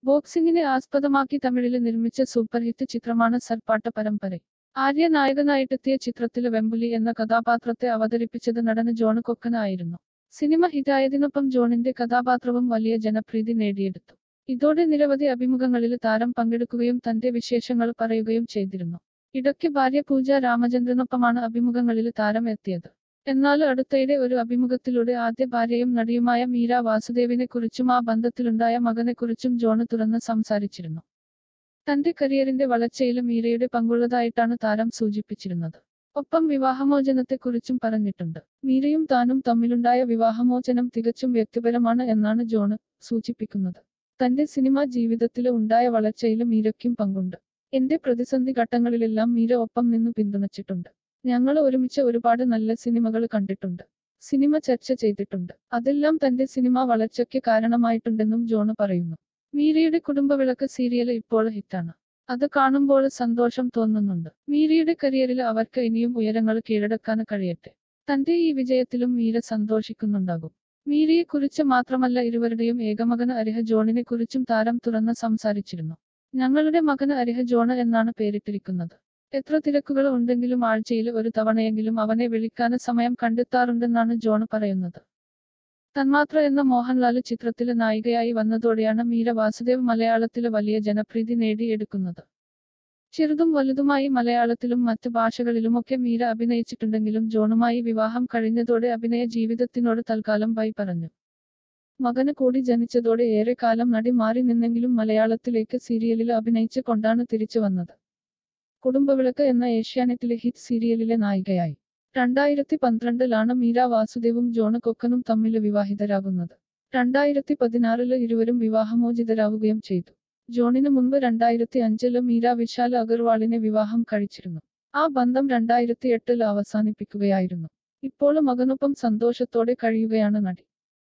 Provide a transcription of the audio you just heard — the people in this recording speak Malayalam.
ബോക്സിംഗിനെ ആസ്പദമാക്കി തമിഴില് നിർമ്മിച്ച സൂപ്പർ ഹിറ്റ് ചിത്രമാണ് സർപ്പാട്ട പരമ്പര ആര്യ നായകനായിട്ടെത്തിയ ചിത്രത്തില് വെമ്പുലി എന്ന കഥാപാത്രത്തെ അവതരിപ്പിച്ചത് നടന് ജോണ് കൊക്കന ആയിരുന്നു സിനിമ ഹിറ്റായതിനൊപ്പം ജോണിന്റെ കഥാപാത്രവും വലിയ ജനപ്രീതി നേടിയെടുത്തു ഇതോടെ നിരവധി അഭിമുഖങ്ങളിൽ താരം പങ്കെടുക്കുകയും തന്റെ വിശേഷങ്ങൾ പറയുകയും ചെയ്തിരുന്നു ഇടയ്ക്ക് ഭാര്യ പൂജ രാമചന്ദ്രനൊപ്പമാണ് അഭിമുഖങ്ങളിൽ താരം എത്തിയത് എന്നാൽ അടുത്തയിടെ ഒരു അഭിമുഖത്തിലൂടെ ആദ്യ ഭാര്യയും നടിയുമായ മീര വാസുദേവിനെ കുറിച്ചും ആ ബന്ധത്തിലുണ്ടായ മകനെക്കുറിച്ചും ജോണ് തുറന്ന് സംസാരിച്ചിരുന്നു തന്റെ കരിയറിന്റെ വളർച്ചയിൽ മീരയുടെ പങ്കുള്ളതായിട്ടാണ് താരം സൂചിപ്പിച്ചിരുന്നത് ഒപ്പം വിവാഹമോചനത്തെക്കുറിച്ചും പറഞ്ഞിട്ടുണ്ട് മീരയും താനും തമ്മിലുണ്ടായ വിവാഹമോചനം തികച്ചും വ്യക്തിപരമാണ് എന്നാണ് ജോണ് സൂചിപ്പിക്കുന്നത് തന്റെ സിനിമാ ജീവിതത്തില് ഉണ്ടായ വളർച്ചയിൽ മീരയ്ക്കും പങ്കുണ്ട് എന്റെ പ്രതിസന്ധി ഘട്ടങ്ങളിലെല്ലാം മീര ഒപ്പം നിന്നു പിന്തുണച്ചിട്ടുണ്ട് ഞങ്ങൾ ഒരുമിച്ച് ഒരുപാട് നല്ല സിനിമകൾ കണ്ടിട്ടുണ്ട് സിനിമ ചർച്ച ചെയ്തിട്ടുണ്ട് അതെല്ലാം തന്റെ സിനിമാ വളർച്ചയ്ക്ക് കാരണമായിട്ടുണ്ടെന്നും ജോണ് പറയുന്നു മീരയുടെ കുടുംബവിളക്ക് സീരിയൽ ഇപ്പോൾ ഹിറ്റാണ് അത് കാണുമ്പോൾ സന്തോഷം തോന്നുന്നുണ്ട് മീരയുടെ കരിയറിൽ അവർക്ക് ഇനിയും ഉയരങ്ങൾ കീഴടക്കാൻ കഴിയട്ടെ തന്റെ ഈ വിജയത്തിലും മീര സന്തോഷിക്കുന്നുണ്ടാകും മീരയെ കുറിച്ച് മാത്രമല്ല ഇരുവരുടെയും ഏകമകന് അരിഹ ജോണിനെ കുറിച്ചും താരം തുറന്ന് സംസാരിച്ചിരുന്നു ഞങ്ങളുടെ മകന് അരിഹ ജോണ് എന്നാണ് പേരിട്ടിരിക്കുന്നത് എത്ര തിരക്കുകൾ ഉണ്ടെങ്കിലും ആഴ്ചയിൽ ഒരു തവണയെങ്കിലും അവനെ വിളിക്കാൻ സമയം കണ്ടെത്താറുണ്ടെന്നാണ് ജോണ് പറയുന്നത് തന്മാത്ര എന്ന മോഹൻലാല് ചിത്രത്തില് നായികയായി വന്നതോടെയാണ് മീര വാസുദേവ് മലയാളത്തില് വലിയ ജനപ്രീതി നേടിയെടുക്കുന്നത് ചെറുതും വലുതുമായി മലയാളത്തിലും മറ്റ് ഭാഷകളിലുമൊക്കെ മീര അഭിനയിച്ചിട്ടുണ്ടെങ്കിലും ജോണുമായി വിവാഹം കഴിഞ്ഞതോടെ അഭിനയ ജീവിതത്തിനോട് തൽക്കാലം ബൈ പറഞ്ഞു മകന് കൂടി ജനിച്ചതോടെ ഏറെക്കാലം നടി മാറി നിന്നെങ്കിലും മലയാളത്തിലേക്ക് സീരിയലിൽ അഭിനയിച്ച് കൊണ്ടാണ് തിരിച്ചു വന്നത് കുടുംബവിളക്ക് എന്ന ഏഷ്യാനെറ്റിലെ ഹിറ്റ് സീരിയലിലെ നായികയായി രണ്ടായിരത്തി പന്ത്രണ്ടിലാണ് മീര വാസുദേവും ജോണ് കൊക്കനും തമ്മിൽ വിവാഹിതരാകുന്നത് രണ്ടായിരത്തി പതിനാറില് ഇരുവരും വിവാഹമോചിതരാവുകയും ചെയ്തു ജോണിന് മുൻപ് രണ്ടായിരത്തി അഞ്ചില് മീര വിശാൽ അഗർവാളിനെ വിവാഹം കഴിച്ചിരുന്നു ആ ബന്ധം രണ്ടായിരത്തി എട്ടിൽ അവസാനിപ്പിക്കുകയായിരുന്നു ഇപ്പോൾ മകനൊപ്പം സന്തോഷത്തോടെ കഴിയുകയാണ് നടി